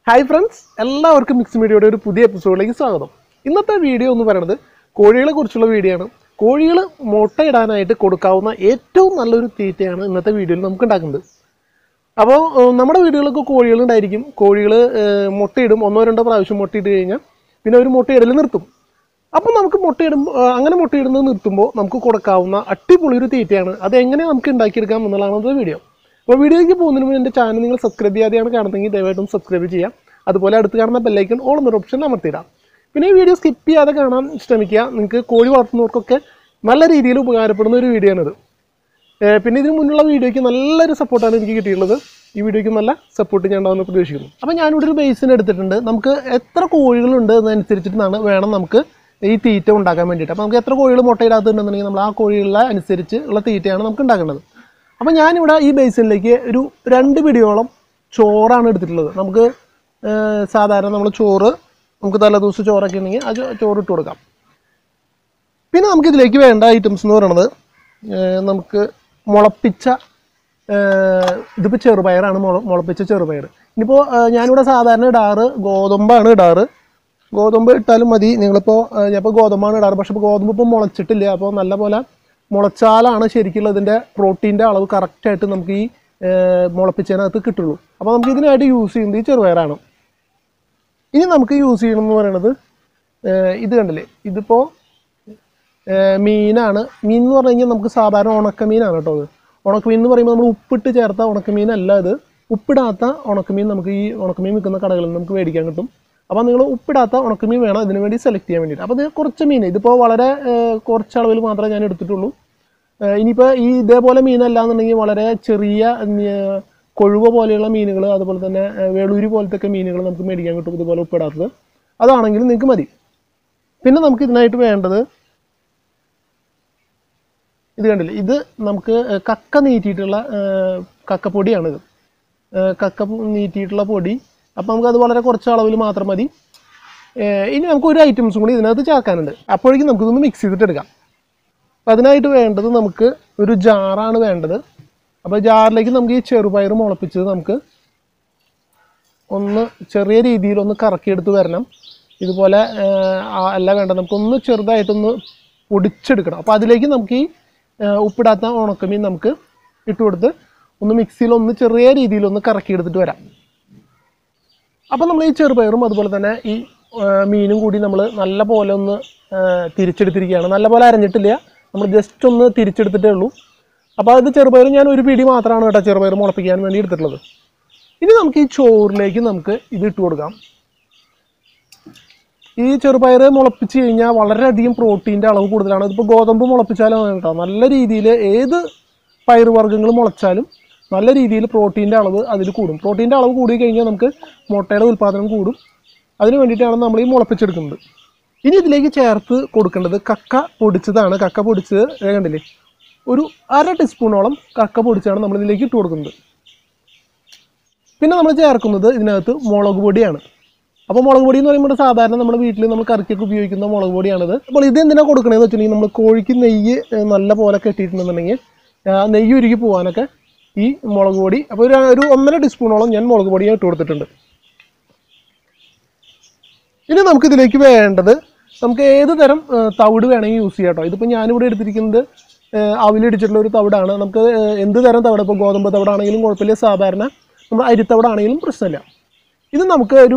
hi friends എല്ലാവർക്കും mix മീഡിയയുടെ ഒരു പുതിയ എപ്പിസോഡിലേക്ക് സ്വാഗതം ഇന്നത്തെ വീഡിയോ എന്ന് പറയുന്നത് കോഴികളെ കുറിച്ചുള്ള വീഡിയോ ആണ് കോഴികൾ മുട്ടയിടാനായിട്ട് കൊടുക്കാവുന്ന ഏറ്റവും നല്ലൊരു തീറ്റയാണ് ഇന്നത്തെ വീഡിയോയിൽ നമുക്ക് ഉണ്ടാക്കുന്നത് അപ്പോൾ ഏഹ്, നമ്മുടെ വീടുകളിലൊക്കെ കോഴികൾ ഉണ്ടായിരിക്കും കോഴികൾ മുട്ടയിടും ഒന്നോ രണ്ടോ പ്രാവശ്യം മുട്ടയിട്ട് കഴിഞ്ഞാൽ പിന്നെ ഒരു മുട്ടയിടൽ നിർത്തും അപ്പം നമുക്ക് മുട്ടയിടും ഏഹ്, അങ്ങനെ മുട്ടയിടുന്നത് നിർത്തുമ്പോൾ നമുക്ക് കൊടുക്കാവുന്ന അടിപൊളി ഒരു തീറ്റയാണ് അത് എങ്ങനെ നമുക്ക് ഉണ്ടാക്കിയെടുക്കാം എന്നുള്ളതാണ് ഇന്നത്തെ വീഡിയോ അപ്പോൾ വീഡിയോയ്ക്ക് പോകുന്നതിന് മുമ്പ് എൻ്റെ ചാനൽ നിങ്ങൾ സബ്സ്ക്രൈബ് ചെയ്യാതെയാണ് കാണുന്നതെങ്കിൽ ദയവായിട്ടും സബ്സ്ക്രൈബ് ചെയ്യാം അതുപോലെ അടുത്ത് കാണുന്ന ബെല്ലൈക്കൺ ഓൾ എന്നൊരു ഓപ്ഷൻ അമർത്തിയിടാം പിന്നെ ഈ വീഡിയോ സ്കിപ്പ് ചെയ്യാതെ കാണാൻ ശ്രമിക്കുക നിങ്ങൾക്ക് കോഴി വളർത്തുന്നവർക്കൊക്കെ നല്ല രീതിയിൽ ഉപകാരപ്പെടുന്ന ഒരു വീഡിയോ ആണിത് ഏഹ് പിന്നെ ഇതിന് മുന്നുള്ള വീഡിയോയ്ക്ക് നല്ലൊരു സപ്പോർട്ടാണ് എനിക്ക് കിട്ടിയിട്ടുള്ളത് ഈ വീഡിയോയ്ക്ക് നല്ല സപ്പോർട്ട് ഞാൻ ഉണ്ടാവുമെന്ന് പ്രതീക്ഷിക്കുന്നു അപ്പോൾ ഞാനിവിടെ ഒരു ബേസിന് എടുത്തിട്ടുണ്ട് നമുക്ക് എത്ര കോഴികളുണ്ട് എന്നനുസരിച്ചിട്ടാണ് വേണം നമുക്ക് ഈ തീറ്റ ഉണ്ടാക്കാൻ വേണ്ടിയിട്ട് അപ്പോൾ നമുക്ക് എത്ര കോഴികൾ മുട്ടയിടാത്തുണ്ടെന്നുണ്ടെങ്കിൽ നമ്മൾ ആ കോഴികളെ അനുസരിച്ച് ഉള്ള തീറ്റയാണ് നമുക്ക് ഉണ്ടാക്കേണ്ടത് അപ്പോൾ ഞാനിവിടെ ഈ ബേസിനിലേക്ക് ഒരു രണ്ട് പിടിയോളം ചോറാണ് എടുത്തിട്ടുള്ളത് നമുക്ക് ഏഹ് സാധാരണ നമ്മൾ ചോറ് നമുക്ക് തലേദിവസം ചോറൊക്കെ ഉണ്ടെങ്കിൽ അത് ചോറ് ഇട്ട് കൊടുക്കാം പിന്നെ നമുക്ക് ഇതിലേക്ക് വേണ്ട ഐറ്റംസ് എന്ന് പറയുന്നത് ഏഹ് നമുക്ക് മുളപ്പിച്ച ഏഹ് ഇതിപ്പോൾ ചെറുപയറാണ് മുള മുളപ്പിച്ച ചെറുപയർ ഇനിയിപ്പോൾ ഏഹ് ഞാനിവിടെ സാധാരണ ഇടാറ് ഗോതമ്പാണ് ഇടാറ് ഗോതമ്പ് ഇട്ടാലും മതി നിങ്ങളിപ്പോൾ ഞാനിപ്പോൾ ഗോതമ്പാണ് ഇടാറ് പക്ഷേ ഇപ്പോൾ ഗോതമ്പ് ഇപ്പോൾ മുളച്ചിട്ടില്ല അപ്പോൾ നല്ല പോലെ മുളച്ചാലാണ് ശരിക്കുള്ള ഇതിൻ്റെ പ്രോട്ടീൻ്റെ അളവ് കറക്റ്റായിട്ട് നമുക്ക് ഈ ഏഹ് മുളപ്പിച്ചതിനകത്ത് കിട്ടുള്ളൂ അപ്പോൾ നമുക്ക് ഇതിനായിട്ട് യൂസ് ചെയ്യുന്നത് ഈ ചെറുപയറാണ് ഇനി നമുക്ക് യൂസ് ചെയ്യണം എന്ന് പറയുന്നത് ഏഹ് ഇത് കണ്ടില്ലേ ഇതിപ്പോൾ ഏഹ് മീനാണ് മീൻ എന്ന് പറഞ്ഞു കഴിഞ്ഞാൽ നമുക്ക് സാധാരണ ഉണക്കമീനാണ് കേട്ടോ അത് ഉണക്കമീൻ എന്ന് പറയുമ്പോൾ നമ്മൾ ഉപ്പിട്ട് ചേർത്ത ഉണക്കമീനല്ല ഇത് ഉപ്പിടാത്ത ഉണക്കമീൻ നമുക്ക് ഈ ഉണക്കമീൻ വിൽക്കുന്ന കടകളിൽ നിന്ന് നമുക്ക് മേടിക്കാൻ കിട്ടും അപ്പോൾ നിങ്ങൾ ഉപ്പിടാത്ത ഉണക്കമീൻ വേണം ഇതിന് വേണ്ടി സെലക്ട് ചെയ്യാൻ വേണ്ടിയിട്ട് അപ്പോൾ ഇത് കുറച്ച് മീൻ ഇതിപ്പോൾ വളരെ ഏഹ് കുറച്ച് അളവിൽ മാത്രമേ ഞാൻ എടുത്തിട്ടുള്ളൂ ഏഹ് ഇനിയിപ്പോൾ ഈ ഇതേപോലെ മീനല്ല എന്നുണ്ടെങ്കിൽ വളരെ ചെറിയ ഏഹ് കൊഴുവ പോലെയുള്ള മീനുകൾ അതുപോലെ തന്നെ ഏഹ് വേളൂരി പോലത്തെ ഒക്കെ മീനുകൾ നമുക്ക് മേടിക്കാൻ കിട്ടും ഇതുപോലെ ഉപ്പിടാത്തത് അതാണെങ്കിലും നിങ്ങൾക്ക് മതി പിന്നെ നമുക്ക് ഇതിനായിട്ട് വേണ്ടത് ഇത് കണ്ടില്ലേ ഇത് നമുക്ക് ഏഹ് കക്ക നീറ്റിയിട്ടുള്ള ഏഹ് കക്കപ്പൊടിയാണിത് ഏഹ് കക്ക നീറ്റിയിട്ടുള്ള പൊടി അപ്പോൾ നമുക്കത് വളരെ കുറച്ച് അളവിൽ മാത്രം മതി ഏഹ് ഇനി നമുക്ക് ഒരു ഐറ്റംസും കൂടി ഇതിനകത്ത് ചേർക്കാനുണ്ട് അപ്പോഴേക്കും നമുക്കിതൊന്ന് മിക്സ് ചെയ്തിട്ട് എടുക്കാം അപ്പം അതിനായിട്ട് വേണ്ടത് നമുക്ക് ഒരു ജാറാണ് വേണ്ടത് അപ്പോൾ ജാറിലേക്ക് നമുക്ക് ഈ ചെറുപയർ മുളപ്പിച്ചത് നമുക്ക് ഒന്ന് ചെറിയ രീതിയിൽ ഒന്ന് കറക്കിയെടുത്ത് വരണം ഇതുപോലെ ഏഹ്, ആ അല്ല വേണ്ട നമുക്കൊന്ന് ചെറുതായിട്ടൊന്ന് പൊടിച്ചെടുക്കണം അപ്പോൾ അതിലേക്ക് നമുക്ക് ഈ ഏഹ്, ഉപ്പിടാത്ത ഉണക്കമീൻ നമുക്ക് ഇട്ട് കൊടുത്ത് ഒന്ന് മിക്സിയിൽ ഒന്ന് ചെറിയ രീതിയിൽ ഒന്ന് കറക്കിയെടുത്തിട്ട് വരാം അപ്പോൾ നമ്മൾ ഈ ചെറുപയറും അതുപോലെ തന്നെ ഈ ഏഹ്, മീനും കൂടി നമ്മൾ നല്ല പോലെ ഒന്ന് ഏഹ്, തിരിച്ചെടുത്തിരിക്കുകയാണ് നല്ല പോലെ അരഞ്ഞിട്ടില്ല നമ്മൾ ജസ്റ്റ് ഒന്ന് തിരിച്ചെടുത്തിട്ടേ ഉള്ളൂ അപ്പോൾ അത് ചെറുപയർ ഞാൻ ഒരു പിടി മാത്രമാണ് കേട്ടോ ചെറുപയർ മുളപ്പിക്കാൻ വേണ്ടി എടുത്തിട്ടുള്ളത് ഇനി നമുക്ക് ഈ ചോറിലേക്ക് നമുക്ക് ഇത് ഇട്ട് കൊടുക്കാം ഈ ചെറുപയർ മുളപ്പിച്ച് കഴിഞ്ഞാൽ വളരെയധികം പ്രോട്ടീൻ്റെ അളവ് കൂടുതലാണ് ഇതിപ്പോൾ ഗോതമ്പ് മുളപ്പിച്ചാലും അങ്ങനെ കേട്ടോ നല്ല രീതിയിൽ ഏത് പയറുവർഗ്ഗങ്ങൾ മുളച്ചാലും നല്ല രീതിയിൽ പ്രോട്ടീൻ്റെ അളവ് അതിൽ കൂടും പ്രോട്ടീൻ്റെ അളവ് കൂടി കഴിഞ്ഞാൽ നമുക്ക് മുട്ടയുടെ ഉൽപ്പാദനം കൂടും അതിന് വേണ്ടിയിട്ടാണ് നമ്മൾ ഈ മുളപ്പിച്ചെടുക്കുന്നത് ഇനി ഇതിലേക്ക് ചേർത്ത് കൊടുക്കേണ്ടത് കക്ക പൊടിച്ചതാണ് കക്ക പൊടിച്ചത് ദേ കണ്ടില്ലേ ഒരു അര ടീസ്പൂണോളം കക്ക പൊടിച്ചാണ് നമ്മൾ ഇതിലേക്ക് ഇട്ട് കൊടുക്കുന്നത് പിന്നെ നമ്മൾ ചേർക്കുന്നത് ഇതിനകത്ത് മുളക് പൊടിയാണ് അപ്പോൾ മുളക് പൊടി എന്ന് പറയുമ്പോൾ സാധാരണ നമ്മുടെ വീട്ടിൽ നമ്മൾ കറിക്കൊക്കെ ഉപയോഗിക്കുന്ന മുളക് പൊടിയാണിത് അപ്പോൾ ഇത് എന്തിനാണ് കൊടുക്കണതെന്ന് വെച്ചിട്ടുണ്ടെങ്കിൽ നമ്മൾ കോഴിക്ക് നെയ്യ് ഏഹ്, നല്ല പോലെ കെട്ടിയിട്ടുണ്ടെന്നുണ്ടെങ്കിൽ ആ നെയ്യ് ഉരുകി പോകാനൊക്കെ ഈ മുളക് പൊടി അപ്പോൾ ഒരു ഒരു ഒന്നര ടീസ്പൂണോളം ഞാൻ മുളക് പൊടി ഇട്ട് കൊടുത്തിട്ടുണ്ട് ഇനി നമുക്ക് ഇതിലേക്ക് വേണ്ടത് നമുക്ക് ഏത് തരം ഏഹ്, തവിട് വേണമെങ്കിൽ യൂസ് ചെയ്യാം കേട്ടോ ഇതിപ്പോൾ ഞാനിവിടെ എടുത്തിരിക്കുന്നത് ഏഹ്, അവിലിടിച്ചിട്ടുള്ള ഒരു തവിടാണ് നമുക്ക് ഏഹ്, എന്ത് തരം തവിട് ഇപ്പോൾ ഗോതമ്പ് തവിടാണെങ്കിലും കുഴപ്പമില്ല സാധാരണ നമ്മൾ അരിത്തവിടാണെങ്കിലും പ്രശ്നമില്ല ഇത് നമുക്ക് ഒരു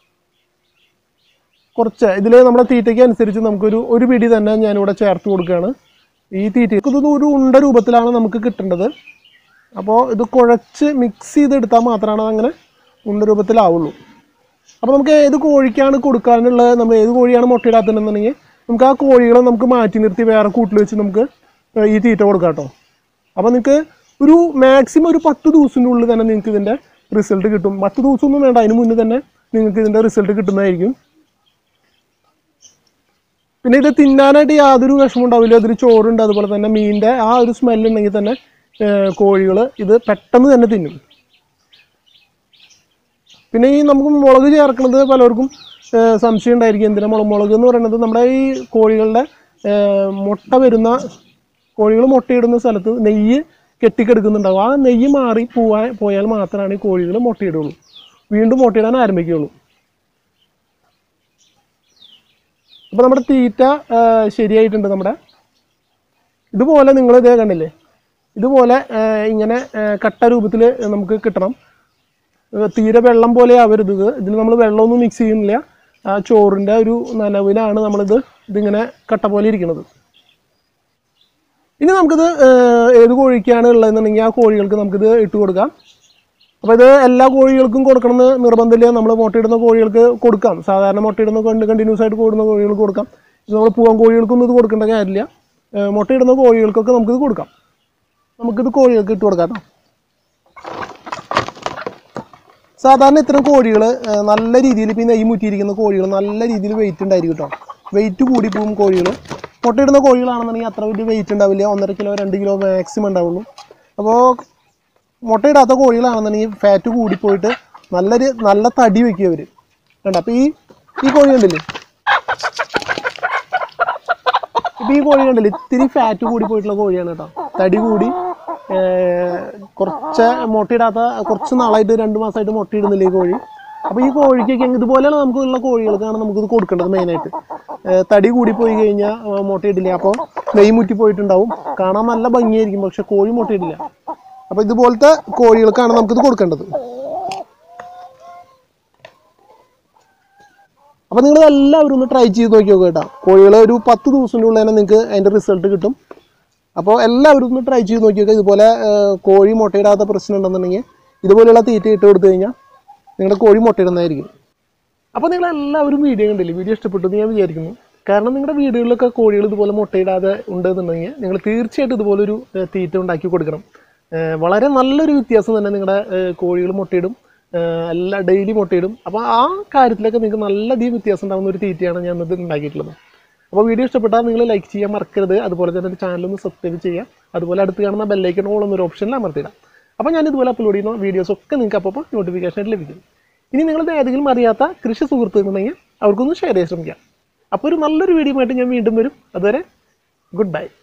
കുറച്ച് ഇതിൽ നമ്മുടെ തീറ്റയ്ക്ക് അനുസരിച്ച് നമുക്കൊരു ഒരു പിടി തന്നെ ഞാനിവിടെ ചേർത്ത് കൊടുക്കുകയാണ് ഈ തീറ്റ ഇത് ഒരു ഉണ്ട രൂപത്തിലാണ് നമുക്ക് കിട്ടേണ്ടത് അപ്പോൾ ഇത് കുഴച്ച് മിക്സ് ചെയ്തെടുത്താൽ മാത്രമാണ് അങ്ങനെ ഉണ്ട രൂപത്തിലാവുള്ളൂ അപ്പോൾ നമുക്ക് ഏത് കോഴിക്കാണ് കൊടുക്കാനുള്ള നമ്മൾ ഏത് കോഴിയാണ് മുട്ടയിടാത്തുണ്ടെന്നുണ്ടെങ്കിൽ നമുക്ക് ആ കോഴികളെ നമുക്ക് മാറ്റി നിർത്തി വേറെ കൂട്ടിൽ വെച്ച് നമുക്ക് ഏഹ് ഈ തീറ്റ കൊടുക്കാം കേട്ടോ അപ്പോൾ നിങ്ങൾക്ക് ഒരു മാക്സിമം ഒരു പത്ത് ദിവസത്തിൻ്റെ ഉള്ളിൽ തന്നെ നിങ്ങൾക്ക് ഇതിൻ്റെ റിസൾട്ട് കിട്ടും പത്ത് ദിവസമൊന്നും വേണ്ട അതിന് മുന്നേ തന്നെ നിങ്ങൾക്ക് ഇതിൻ്റെ റിസൾട്ട് കിട്ടുന്നതായിരിക്കും പിന്നെ ഇത് തിന്നാനായിട്ട് യാതൊരു വിഷമം ഉണ്ടാവില്ല അതിൽ ചോറുണ്ട് അതുപോലെ തന്നെ മീനിൻ്റെ ആ ഒരു സ്മെല്ല് ഉണ്ടെങ്കിൽ തന്നെ കോഴികൾ ഇത് പെട്ടെന്ന് തന്നെ തിന്നും പിന്നെ ഈ നമുക്ക് മുളക് ചേർക്കുന്നത് പലർക്കും ഏഹ്, സംശയം ഉണ്ടായിരിക്കും എന്തിനാ മുളക് മുളക് എന്ന് പറയുന്നത് നമ്മുടെ ഈ കോഴികളുടെ ഏഹ്, മുട്ട വരുന്ന കോഴികൾ മുട്ടയിടുന്ന സ്ഥലത്ത് നെയ്യ് കെട്ടിക്കെടുക്കുന്നുണ്ടാവും ആ നെയ്യ് മാറി പോവാൻ പോയാൽ മാത്രമാണ് ഈ കോഴികൾ മുട്ടയിടുള്ളൂ വീണ്ടും മുട്ടയിടാൻ ആരംഭിക്കുകയുള്ളൂ അപ്പോൾ നമ്മുടെ തീറ്റ ആ, ശരിയായിട്ടുണ്ട് നമ്മുടെ ഇതുപോലെ നിങ്ങൾ ഇതേ കണ്ടില്ലേ ഇതുപോലെ ആ, ഇങ്ങനെ ആ, കട്ട രൂപത്തിൽ നമുക്ക് കിട്ടണം ഏ, തീരെ വെള്ളം പോലെ ആവരുത് ഇത് ഇതിൽ നമ്മൾ വെള്ളമൊന്നും മിക്സ് ചെയ്യുന്നില്ല ആ ചോറിൻ്റെ ഒരു നനവിലാണ് നമ്മളിത് ഇതിങ്ങനെ കട്ട പോലെ ഇരിക്കുന്നത് ഇനി നമുക്കിത് ഏ, ഏത് കോഴിക്കാണ് ഉള്ളതെന്നുണ്ടെങ്കിൽ ആ കോഴികൾക്ക് നമുക്കിത് ഇട്ട് കൊടുക്കാം അപ്പോൾ ഇത് എല്ലാ കോഴികൾക്കും കൊടുക്കണമെന്ന് നിർബന്ധമില്ല നമ്മൾ മുട്ടയിടുന്ന കോഴികൾക്ക് കൊടുക്കാം സാധാരണ മുട്ടയിടുന്ന കണ്ട് കണ്ടിന്യൂസ് ആയിട്ട് കൂടുന്ന കോഴികൾക്ക് കൊടുക്കാം ഇത് നമ്മൾ പൂവൻ കോഴികൾക്കൊന്നും ഇത് കൊടുക്കേണ്ട കാര്യമില്ല ഏ, മുട്ടയിടുന്ന കോഴികൾക്കൊക്കെ നമുക്കിത് കൊടുക്കാം നമുക്കിത് കോഴികൾക്ക് ഇട്ട് കൊടുക്കാം കേട്ടോ സാധാരണ ഇത്തരം കോഴികൾ നല്ല രീതിയിൽ പിന്നെ ഈ മുറ്റിയിരിക്കുന്ന കോഴികൾ നല്ല രീതിയിൽ വെയിറ്റ് ഉണ്ടായിരിക്കും കേട്ടോ വെയിറ്റ് കൂടി പോകും കോഴികൾ മുട്ടയിടുന്ന കോഴികളാണെന്നുണ്ടെങ്കിൽ അത്ര വലിയ വെയിറ്റ് ഉണ്ടാവില്ല ഒന്നര കിലോ രണ്ട് കിലോ മാക്സിമം ഉണ്ടാവുള്ളൂ അപ്പോൾ മുട്ടയിടാത്ത കോഴികളാണെന്നുണ്ടെങ്കിൽ ഫാറ്റ് കൂടിപ്പോയിട്ട് നല്ലൊരു നല്ല തടി വെക്കും അവർ കണ്ട അപ്പോൾ ഈ ഈ കോഴി കണ്ടില്ലേ ഇപ്പൊ ഈ കോഴി കണ്ടില്ലേ ഇത്തിരി ഫാറ്റ് കൂടി പോയിട്ടുള്ള കോഴിയാണ് കേട്ടോ തടി കൂടി ഏർ, കുറച്ച് മുട്ടയിടാത്ത കുറച്ച് നാളായിട്ട് രണ്ട് മാസമായിട്ട് മുട്ടയിടുന്നില്ല ഈ കോഴി അപ്പൊ ഈ കോഴിക്കൊക്കെ ഇതുപോലെയാണ് നമുക്കുള്ള കോഴികൾക്കാണ് നമുക്കിത് കൊടുക്കേണ്ടത് മെയിനായിട്ട് തടി കൂടി പോയി കഴിഞ്ഞാൽ മുട്ടയിടില്ല അപ്പോൾ നെയ് മുറ്റി പോയിട്ടുണ്ടാവും കാണാൻ നല്ല ഭംഗിയായിരിക്കും പക്ഷെ കോഴി മുട്ടയിടില്ല അപ്പൊ ഇതുപോലത്തെ കോഴികൾക്കാണ് നമുക്കിത് കൊടുക്കേണ്ടത് അപ്പോൾ നിങ്ങൾ എല്ലാവരും ഒന്ന് ട്രൈ ചെയ്ത് നോക്കി നോക്കുക കേട്ടോ കോഴികൾ ഒരു പത്ത് ദിവസത്തിൻ്റെ ഉള്ളിൽ തന്നെ നിങ്ങൾക്ക് അതിൻ്റെ റിസൾട്ട് കിട്ടും അപ്പോൾ എല്ലാവരും ഒന്ന് ട്രൈ ചെയ്ത് നോക്കി നോക്കുക ഇതുപോലെ ആ, കോഴി മുട്ടയിടാത്ത പ്രശ്നം ഉണ്ടെന്നുണ്ടെങ്കിൽ ഇതുപോലെയുള്ള തീറ്റ ഇട്ട് കൊടുത്തു കഴിഞ്ഞാൽ നിങ്ങളുടെ കോഴി മുട്ടയിടുന്നതായിരിക്കും അപ്പോൾ നിങ്ങൾ എല്ലാവരും വീഡിയോ കണ്ടില്ലേ വീഡിയോ ഇഷ്ടപ്പെട്ടു എന്ന് ഞാൻ വിചാരിക്കുന്നു കാരണം നിങ്ങളുടെ വീടുകളിലൊക്കെ കോഴികൾ ഇതുപോലെ മുട്ടയിടാതെ ഉണ്ടെന്നുണ്ടെങ്കിൽ നിങ്ങൾ തീർച്ചയായിട്ടും ഇതുപോലൊരു ഏഹ്, തീറ്റ ഉണ്ടാക്കി കൊടുക്കണം ഏഹ്, വളരെ നല്ലൊരു വ്യത്യാസം തന്നെ നിങ്ങളുടെ കോഴികൾ മുട്ടയിടും ഏഹ്, എല്ലാ ഡെയിലി മുട്ടയിടും അപ്പോൾ ആ കാര്യത്തിലൊക്കെ നിങ്ങൾക്ക് നല്ലധികം വ്യത്യാസം ഉണ്ടാകുന്ന ഒരു തീറ്റയാണ് ഞാൻ ഇന്നത് ഉണ്ടാക്കിയിട്ടുള്ളത് അപ്പോൾ വീഡിയോ ഇഷ്ടപ്പെട്ടാൽ നിങ്ങൾ ലൈക്ക് ചെയ്യാൻ മറക്കരുത് അതുപോലെ തന്നെ ചാനൽ ഒന്ന് സബ്സ്ക്രൈബ് ചെയ്യാം അതുപോലെ അടുത്ത് കാണുന്ന ബെല്ലൈക്കൺ ഓൾ എന്നൊരു ഓപ്ഷനിൽ അമർത്തിയിടാം അപ്പോൾ ഞാൻ ഇതുപോലെ അപ്ലോഡ് ചെയ്യുന്ന വീഡിയോസ് ഒക്കെ നിങ്ങൾക്ക് അപ്പോൾ നോട്ടിഫിക്കേഷൻ ആയിട്ട് ലഭിക്കും ഇനി നിങ്ങൾ ഏതെങ്കിലും അറിയാത്ത കൃഷി സുഹൃത്തുക്കളുണ്ടെങ്കിൽ അവർക്കൊന്ന് ഷെയർ ചെയ്യാൻ ശ്രമിക്കാം അപ്പോൾ ഒരു നല്ലൊരു വീഡിയോ ആയിട്ട് ഞാൻ വീണ്ടും വരും അതുവരെ ഗുഡ് ബൈ